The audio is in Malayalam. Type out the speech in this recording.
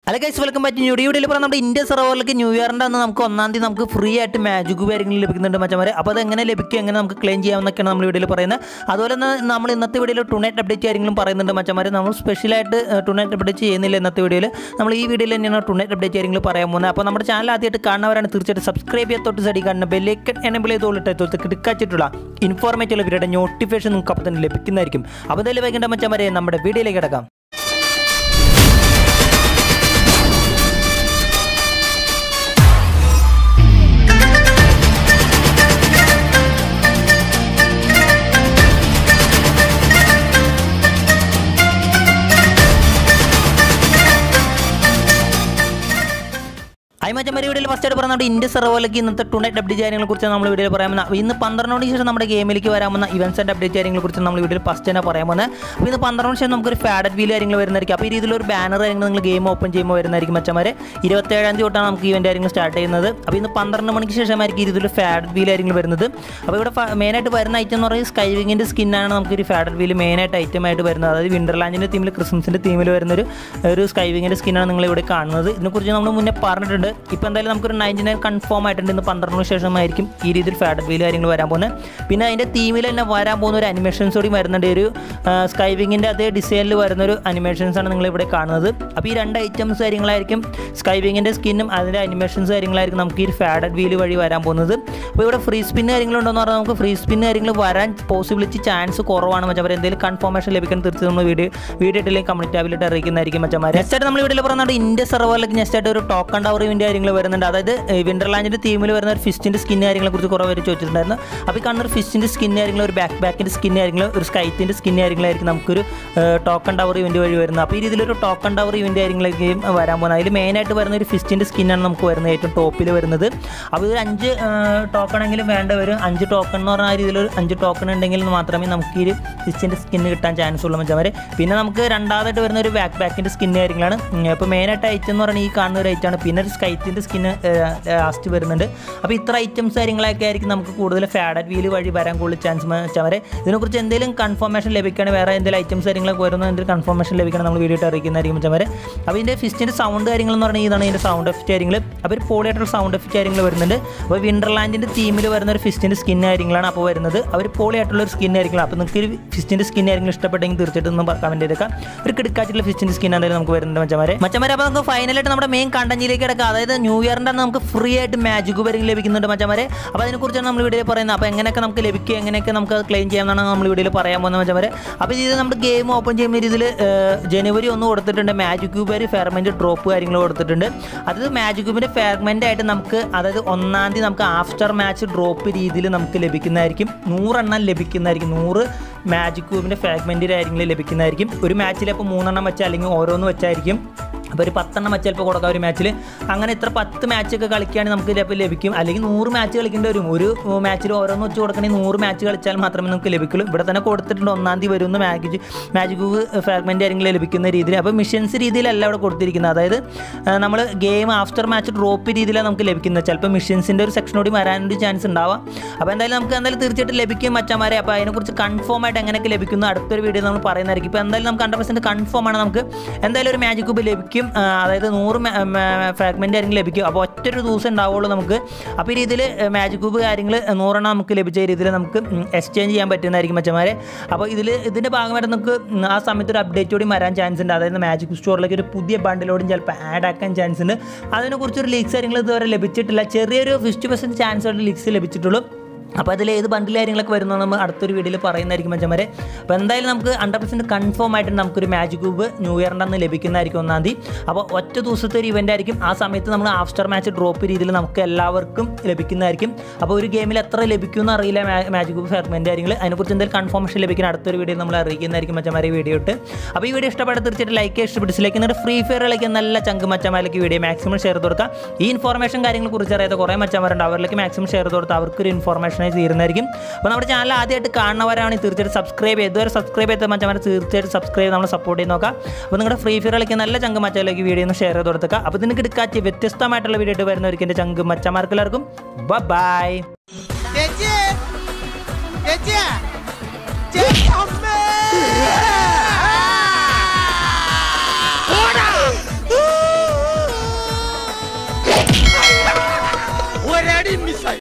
hello guys welcome back new വീഡിയോയിൽ പറഞ്ഞാൽ നമ്മുടെ ഇന്ത്യ സെർവറിലേക്ക് ന്യൂ ഇയറിൻ്റെ അന്ന് നമുക്ക് ഒന്നാം തീയതി നമുക്ക് ഫ്രീ ആയിട്ട് മാജിക് കാര്യങ്ങൾ ലഭിക്കുന്നുണ്ട് മച്ചമാരെ അപ്പോൾ അത് എങ്ങനെ ലഭിക്കും എങ്ങനെ നമുക്ക് ക്ലെയിം ചെയ്യാമെന്നൊക്കെയാണ് നമ്മൾ വീഡിയോയിൽ പറയുന്നത് അതുപോലെ തന്നെ നമ്മൾ ഇന്നത്തെ വീഡിയോയിൽ ടുണൈറ്റ് അപ്ഡേറ്റ് കാര്യങ്ങളും പറയുന്നുണ്ട് മച്ചമാരെ നമ്മൾ സ്പെഷ്യലായിട്ട് ടുണൈറ്റ് അപ്ഡേറ്റ് ചെയ്യുന്നില്ല ഇന്നത്തെ വീഡിയോയിൽ നമ്മൾ ഈ വീഡിയോയിൽ തന്നെയാണ് ടുണൈറ്റ് അപ്ഡേറ്റ് കാര്യങ്ങൾ പറയാൻ പോകുന്നത് അപ്പോൾ നമ്മുടെ ചാനൽ ആദ്യമായിട്ട് കാണുന്നവരാണ് തീർച്ചയായിട്ടും സബ്സ്ക്രൈബ് ചെയ്യാൻ തൊട്ട് സൈഡിൽ കാണുന്ന ബെല്ലേക്ക് എനബിൾ ചെയ്തോളിട്ട് തൊട്ട് കിടക്കാച്ചിട്ടുള്ള ഇൻഫോർമേറ്റീവ് വീഡിയോയുടെ നോട്ടിഫിക്കേഷൻ നിങ്ങൾക്ക് അപ്പോൾ തന്നെ ലഭിക്കുന്നതായിരിക്കും അപ്പോൾ എന്തായാലും വൈകേണ്ട മച്ചമാരെ നമ്മുടെ വീഡിയോയിലേക്ക് കിടക്കാം ഐ മച്ചമ്മ വീഡിയോയിൽ ഫസ്റ്റ് ആയിട്ട് പറഞ്ഞ ഇന്ത്യ സെർവറിലേക്ക് ഇന്നത്തെ ടുണൈറ്റ് അപ്ഡേറ്റ് കാര്യങ്ങളെ കുറിച്ച് നമ്മൾ വീഡിയോയിൽ പറയാൻ പോകുന്നത് ഇന്ന് പന്ത്രണ്ടോട് ശേഷം നമ്മുടെ ഗെയിമിലേക്ക് വരാൻ പോകുന്ന ഇവൻസ് ആൻഡ് അപ്ഡേറ്റ് കാര്യങ്ങളെ കുറിച്ച് നമ്മൾ വീഡിയോയിൽ ഫസ്റ്റ് തന്നെ പറയാൻ പോകുന്നത് അപ്പോൾ ഇന്ന് പന്ത്രണ്ടോട് ശേഷം നമുക്കൊരു ഫാഡഡ് വീൽ കാര്യങ്ങൾ വരുന്നതായിരിക്കും അപ്പോൾ ഈ രീതിയിലൊരു ബാനർ കാര്യങ്ങൾ നിങ്ങൾ ഗെയിം ഓപ്പൺ ചെയ്യുമ്പോൾ വരുന്നതായിരിക്കും മച്ചമാരെ ഇരുപത്തേഴാം തീയതി തൊട്ടാണ് നമുക്ക് ഇവന്റ് കാര്യങ്ങൾ സ്റ്റാർട്ട് ചെയ്യുന്നത് അപ്പോൾ ഇന്ന് പന്ത്രണ്ട് മണിക്ക് ശേഷമായിരിക്കും ഈ രീതിയിൽ ഫാഡഡ് വീൽ കാര്യങ്ങൾ വരുന്നത് അപ്പോൾ ഇവിടെ മെയിനായിട്ട് വരുന്ന ഐറ്റം എന്ന് പറയുന്നത് സ്കൈവിങ്ങിൻ്റെ സ്കിന്നാണ് നമുക്ക് ഒരു ഫാഡഡ് വീൽ മെയിനായിട്ട് ഐറ്റം ആയിട്ട് വരുന്നത് അതായത് വിൻ്റർലാൻഡിൻ്റെ തീമിൽ ക്രിസ്മസിൻ്റെ തീമിൽ വരുന്ന ഒരു ഒരു സ്കൈവിങ്ങിൻ്റെ സ്കിന്നാണ് നിങ്ങൾ ഇവിടെ കാണുന്നത് ഇതിനെക്കുറിച്ച് നമ്മൾ മുന്നേ പറഞ്ഞിട്ടുണ്ട് ഇപ്പോൾ എന്തായാലും നമുക്കൊരു നയൻറ്റി നയൻ കൺഫേം ആയിട്ടുണ്ട് ഇന്ന് പന്ത്രണ്ടിന് ശേഷമായിരിക്കും ഈ രീതിയിൽ ഫാഡഡ് വീൽ കാര്യങ്ങൾ വരാൻ പോകുന്നത് പിന്നെ അതിൻ്റെ തീമിൽ തന്നെ വരാൻ പോകുന്ന ഒരു അനിമേഷൻസ് കൂടി വരുന്നുണ്ട് ഒരു സ്കൈവിങ്ങിൻ്റെ അതേ ഡിസൈനിൽ വരുന്ന ഒരു അനിമേഷൻസ് ആണ് നിങ്ങൾ ഇവിടെ കാണുന്നത് അപ്പോൾ ഈ രണ്ട് ഐറ്റംസ് കാര്യങ്ങളായിരിക്കും സ്കൈവിങ്ങിൻ്റെ സ്കിന്നും അതിൻ്റെ അനിമേഷൻസ് കാര്യങ്ങളായിരിക്കും നമുക്ക് ഈ ഫാഡഡ് വീൽ വഴി വരാൻ പോകുന്നത് അപ്പോൾ ഇവിടെ ഫ്രീ സ്പിൻ കാര്യങ്ങളുണ്ടെന്ന് പറഞ്ഞാൽ നമുക്ക് ഫ്രീ സ്പിൻ കാര്യങ്ങൾ വരാൻ പോസിബിലിറ്റി ചാൻസ് കുറവാണ് മച്ചമാർ എന്തെങ്കിലും കൺഫർമേഷൻ ലഭിക്കാൻ തീർച്ചയായും നമ്മൾ വീഡിയോ വീഡിയോ ഇട്ടില്ലെങ്കിൽ കമ്മ്യൂണിറ്റി ടാബിലിട്ട് അറിയിക്കുന്നതായിരിക്കും മച്ചമാർ നെക്സ്റ്റ് ആയിട്ട് നമ്മൾ വീഡിയോയിൽ പറഞ്ഞാൽ ഇന്ത്യ സെർവറിലേക്ക് നെക്സ്റ്റ് ആയിട്ട് ഒരു ടോക്കൺ ടവർ ഇവൻ്റ് കാര്യങ്ങൾ വരുന്നുണ്ട് അതായത് വിൻ്റർലാൻഡിൻ്റെ തീമിൽ വരുന്ന ഒരു ഫിസ്റ്റിൻ്റെ സ്കിൻ കാര്യങ്ങളെ കുറിച്ച് കുറേ പേര് ചോദിച്ചിട്ടുണ്ടായിരുന്നു അപ്പോൾ ഈ കാണുന്ന ഒരു ഫിസ്റ്റിൻ്റെ സ്കിൻ കാര്യങ്ങൾ ഒരു ബാക്ക് ബാക്കിൻ്റെ സ്കിൻ കാര്യങ്ങൾ ഒരു സ്കൈത്തിൻ്റെ സ്കിൻ കാര്യങ്ങളായിരിക്കും നമുക്കൊരു ടോക്കൺ ടവർ ഇവൻ്റ് വഴി വരുന്നത് അപ്പോൾ ഈ രീതിയിലൊരു ടോക്കൺ ടവർ ഇവൻ്റ് കാര്യങ്ങളൊക്കെയും വരാൻ പോകുന്നത് അതിൽ മെയിനായിട്ട് വരുന്ന ഒരു ഫിസ്റ്റിൻ്റെ സ്കിന്നാണ് നമുക്ക് വരുന്നത് ഏറ്റവും ടോപ്പിൽ വരുന്നത് അപ്പോൾ ഇത് അഞ്ച് ടോക്കണെങ്കിലും വേണ്ട വരും അഞ്ച് ടോക്കൺ എന്ന് പറഞ്ഞ ആ രീതിയിൽ ഒരു അഞ്ച് ടോക്കൺ ഉണ്ടെങ്കിൽ മാത്രമേ നമുക്ക് ഈ ഫിസ്റ്റിൻ്റെ സ്കിന്ന് കിട്ടാൻ ചാൻസ് ഉള്ളൂ മച്ചാൽ പിന്നെ നമുക്ക് രണ്ടാമതായിട്ട് വരുന്ന ഒരു ബാക്ക് ബാക്കിൻ്റെ സ്കിൻ കാര്യങ്ങളാണ് ഇപ്പോൾ മെയിനായിട്ട് ഐറ്റം എന്ന് പറഞ്ഞാൽ ഈ കാണുന്ന ഒരു ഐറ്റമാണ് പിന്നെ ഒരു സ്കൈത്തിൻ്റെ സ്കിന്ന് ലാസ്റ്റ് വരുന്നുണ്ട് അപ്പോൾ ഇത്ര ഐറ്റംസ് കാര്യങ്ങളൊക്കെ ആയിരിക്കും നമുക്ക് കൂടുതൽ ഫാഡഡ് വീൽ വഴി വരാൻ കൂടുതൽ ചാൻസ് വെച്ചവരെ ഇതിനെക്കുറിച്ച് എന്തെങ്കിലും കൺഫർമേഷൻ ലഭിക്കുകയാണ് വേറെ എന്തെങ്കിലും ഐറ്റംസ് കാര്യങ്ങളൊക്കെ വരുന്ന എന്തെങ്കിലും കൺഫർമേഷൻ ലഭിക്കണം നമ്മൾ വീഡിയോ ഇട്ട് അറിയിക്കുന്നതായിരിക്കും വെച്ചവരെ അപ്പോൾ ഇതിൻ്റെ ഫിസ്റ്റിൻ്റെ സൗണ്ട് കാര്യങ്ങൾ എന്ന് പറഞ്ഞാൽ ഇതാണ് ഇതിൻ്റെ സൗണ്ട് എഫക്റ്റ് കാര്യങ്ങൾ അപ്പോൾ ഒരു പോളിയായിട്ടുള്ള സൗണ്ട് എഫക്റ്റ് കാര്യങ്ങൾ വരുന്നുണ്ട് അപ്പോൾ വിൻ്റർലാൻഡിൻ്റെ തീമിൽ വരുന്ന ഒരു ഫിസ്റ്റിൻ്റെ സ്കിൻ കാര്യങ്ങളാണ് അപ്പോൾ വരുന്നത് അവർ പോളിയായിട്ടുള്ള ഒരു സ്കിൻ ആയിരിക്കും അപ്പോൾ നിങ്ങൾക്ക് ഒരു ഫിസ്റ്റിൻ്റെ സ്കിൻ കാര്യങ്ങൾ ഇഷ്ടപ്പെട്ടെങ്കിൽ തീർച്ചയായിട്ടും ഒന്ന് കമൻറ്റ് ചെയ്തേക്കാം ഒരു കിടക്കാച്ചിട്ടുള്ള ഫിസ്റ്റിൻ്റെ സ്കിൻ എന്തായാലും നമുക്ക് വരുന്നുണ്ട് മച്ചമാരെ മച്ചമാരെ അപ്പോൾ നമുക്ക് ഫൈനലായിട്ട് നമ്മുടെ മെയിൻ കണ്ടന്റിലേക്ക് കിടക്കാം അതായത് ന്യൂ ഇയറിൻ്റെ അന്ന് നമുക്ക് ഫ്രീ ആയിട്ട് മാജിക് വരെ ലഭിക്കുന്നുണ്ട് മച്ചമാരെ അപ്പോൾ അതിനെക്കുറിച്ചാണ് നമ്മൾ വീഡിയോയിൽ പറയുന്നത് അപ്പോൾ എങ്ങനെയൊക്കെ നമുക്ക് ലഭിക്കും എങ്ങനെയൊക്കെ നമുക്ക് ക്ലെയിം ചെയ്യാമെന്നാണ് നമ്മൾ വീഡിയോയിൽ പറയാൻ പോകുന്നത് മച്ചമാരെ അപ്പോൾ ഇത് നമ്മുടെ ഗെയിം ഓപ്പൺ ചെയ്യുന്ന രീതിയിൽ ജനുവരി ഒന്ന് കൊടുത്തിട്ടുണ്ട് മാജിക് ക്യൂബ് വരെ ഫെർമെൻറ്റ് ഡ്രോപ്പ് കാര്യങ്ങൾ കൊടുത്തിട്ടുണ്ട് അത് മാജിക് ക്യൂബിൻ്റെ ഫെർമെൻ്റ് ആയിട്ട് നമുക്ക് അതായത് ഒന്നാം തീയതി നമുക്ക് ആഫ്റ്റർ മാച്ച് ഡ്രോപ്പ് രീതിയിൽ നമുക്ക് ലഭിക്കുന്നതായിരിക്കും നൂറെണ്ണം ലഭിക്കുന്നതായിരിക്കും നൂറ് മാജിക് ക്യൂബിൻ്റെ ഫാഗ്മെൻറ്റിലായിരിക്കും ലഭിക്കുന്നതായിരിക്കും ഒരു മാച്ചിൽ അപ്പോൾ മൂന്നെണ്ണം വെച്ചാൽ അല്ലെങ്കിൽ ഓരോന്ന് വെച്ചായിരിക്കും അപ്പോൾ ഒരു പത്തെണ്ണം വെച്ച് ചിലപ്പോൾ കൊടുക്കാം ഒരു മാച്ചിൽ അങ്ങനെ ഇത്ര പത്ത് മാച്ചൊക്കെ കളിക്കുകയാണെങ്കിൽ നമുക്ക് ചിലപ്പോൾ ലഭിക്കും അല്ലെങ്കിൽ നൂറ് മാച്ച് കളിക്കേണ്ടി വരും ഒരു മാച്ചിൽ ഓരോന്ന് വെച്ച് കൊടുക്കണമെങ്കിൽ നൂറ് മാച്ച് കളിച്ചാൽ മാത്രമേ നമുക്ക് ലഭിക്കുള്ളൂ ഇവിടെ തന്നെ കൊടുത്തിട്ടുണ്ട് ഒന്നാം തീയതി വരുന്ന മാഗിജ് മാജിക് ഫാഗ്മെൻ്റ് ആരെങ്കിലും ലഭിക്കുന്ന രീതിയിൽ അപ്പോൾ മിഷൻസ് രീതിയിലല്ല ഇവിടെ കൊടുത്തിരിക്കുന്നത് അതായത് നമ്മൾ ഗെയിം ആഫ്റ്റർ മാച്ച് ഡ്രോപ്പ് രീതിയിലാണ് നമുക്ക് ലഭിക്കുന്നത് ചിലപ്പോൾ മിഷൻസിൻ്റെ ഒരു സെക്ഷൻ കൂടി വരാനൊരു ചാൻസ് ഉണ്ടാവാം അപ്പോൾ എന്തായാലും നമുക്ക് എന്തായാലും തീർച്ചയായിട്ടും ലഭിക്കും മച്ചന്മാരെ അപ്പോൾ അതിനെക്കുറിച്ച് കൺഫേം ആയിട്ട് എങ്ങനെയൊക്കെ ലഭിക്കുന്നു അടുത്തൊരു വീഡിയോ നമ്മൾ പറയുന്നതായിരിക്കും ഇപ്പോൾ എന്തായാലും നമുക്ക് ഹൺഡ്രഡ് പെർസെൻറ്റ് കൺഫേം ആണ് നമുക്ക് എന്തായാലും ഒരു മാജിക് ക്യൂബ് ലഭിക്കും അതായത് നൂറ് ഫ്രാഗ്മെൻ്റ് ആയിരിക്കും ലഭിക്കും അപ്പോൾ ഒറ്റൊരു ദിവസം ഉണ്ടാവുള്ളൂ നമുക്ക് അപ്പോൾ ഈ രീതിയിൽ മാജിക് ക്യൂബ് കാര്യങ്ങൾ നൂറെണ്ണം നമുക്ക് ലഭിച്ച രീതിയിൽ നമുക്ക് എക്സ്ചേഞ്ച് ചെയ്യാൻ പറ്റുന്നതായിരിക്കും മച്ചന്മാരെ അപ്പോൾ ഇതിൽ ഇതിൻ്റെ ഭാഗമായിട്ട് നമുക്ക് ആ സമയത്ത് ഒരു അപ്ഡേറ്റ് കൂടി വരാൻ ചാൻസ് ഉണ്ട് അതായത് മാജിക് സ്റ്റോറിലേക്ക് ഒരു പുതിയ ബണ്ടിലോടും ചിലപ്പോൾ ആഡ് ആക്കാൻ ചാൻസ് ഉണ്ട് അതിനെക്കുറിച്ചൊരു ലീക്സ് കാര്യങ്ങൾ ഇതുവരെ ലഭിച്ചിട്ടില്ല ചെറിയൊരു ഫിഫ്റ്റി പെർസെൻറ്റ് ചാൻസ് ആയിട്ട് ലീക്സ് ലഭിച്ചിട്ടുള്ളൂ അപ്പോൾ അതിൽ ഏത് ബണ്ടിൽ കാര്യങ്ങളൊക്കെ വരുന്നത് നമ്മൾ അടുത്തൊരു വീഡിയോയിൽ പറയുന്നതായിരിക്കും മച്ചന്മാരെ അപ്പോൾ എന്തായാലും നമുക്ക് ഹൺഡ്രഡ് പെർസെൻറ്റ് കൺഫേം ആയിട്ട് നമുക്കൊരു മാജിക് ക്യൂബ് ന്യൂ ഇയറിൻ്റെ അന്ന് ലഭിക്കുന്നതായിരിക്കും ഒന്നാം തീയതി അപ്പോൾ ഒറ്റ ദിവസത്തെ ഒരു ഇവൻ്റ് ആയിരിക്കും ആ സമയത്ത് നമ്മൾ ആഫ്റ്റർ മാച്ച് ഡ്രോപ്പ് രീതിയിൽ നമുക്ക് എല്ലാവർക്കും ലഭിക്കുന്നതായിരിക്കും അപ്പോൾ ഒരു ഗെയിമിൽ എത്ര ലഭിക്കുമെന്ന് അറിയില്ല മാജിക് ക്യൂബ് ഫെർമെൻ്റ് കാര്യങ്ങൾ അതിനെക്കുറിച്ച് എന്തെങ്കിലും കൺഫർമേഷൻ ലഭിക്കുന്ന അടുത്തൊരു വീഡിയോ നമ്മൾ അറിയിക്കുന്നതായിരിക്കും മച്ചന്മാരെ വീഡിയോ ഇട്ട് അപ്പോൾ ഈ വീഡിയോ ഇഷ്ടപ്പെട്ട തീർച്ചയായിട്ടും ലൈക്ക് ഇഷ്ടപ്പെട്ട് ഡിസ്ലൈക്ക് എന്നിട്ട് ഫ്രീ ഫയർ കളിക്കുന്ന നല്ല ചങ്ക് മച്ചന്മാരിലേക്ക് വീഡിയോ മാക്സിമം ഷെയർ ചെയ്ത് കൊടുക്കുക ഈ ഇൻഫോർമേഷൻ കാര്യങ്ങളെ കുറിച്ച് അറിയാത്ത കുറേ മച്ചന്മാരുണ്ട് അവരിലേക്ക് മാക്സിമം ഷെയർ ചെയ്ത് കൊടുത്താൽ അവർക്കൊരു ഇൻഫോർമേഷനായി തീരുന്നതായിരിക്കും അപ്പോൾ നമ്മുടെ ചാനൽ ആദ്യമായിട്ട് കാണുന്നവരാണെങ്കിൽ തീർച്ചയായിട്ടും സബ്സ്ക്രൈബ് ചെയ്ത് ഇതുവരെ സബ്സ്ക്രൈബ് ചെയ്ത മച്ചന്മാരെ തീർച്ചയായിട്ടും സബ്സ്ക്രൈബ് നമ്മൾ സപ്പോർട്ട് ചെയ്ത് നോക്കാം അപ്പോൾ നിങ്ങളുടെ ഫ്രീ ഫയർ കളിക്കുന്ന നല്ല ചങ്ക് മച്ചയിലേക്ക് വീഡിയോ ഒന്ന് ഷെയർ ചെയ്ത് കൊടുക്കുക അപ്പോൾ ഇതിന് കിടക്കാച്ച് വ്യത്യസ്തമായിട്ടുള്ള വീഡിയോ ഇട്ട് വരുന്നവർക്ക് എൻ്റെ ചങ്ക് മച്ചന്മാർക്ക് എല്ലാവർക്കും ബൈ ചേച്ചി ചേച്ചി ചേച്ചി അമ്മേ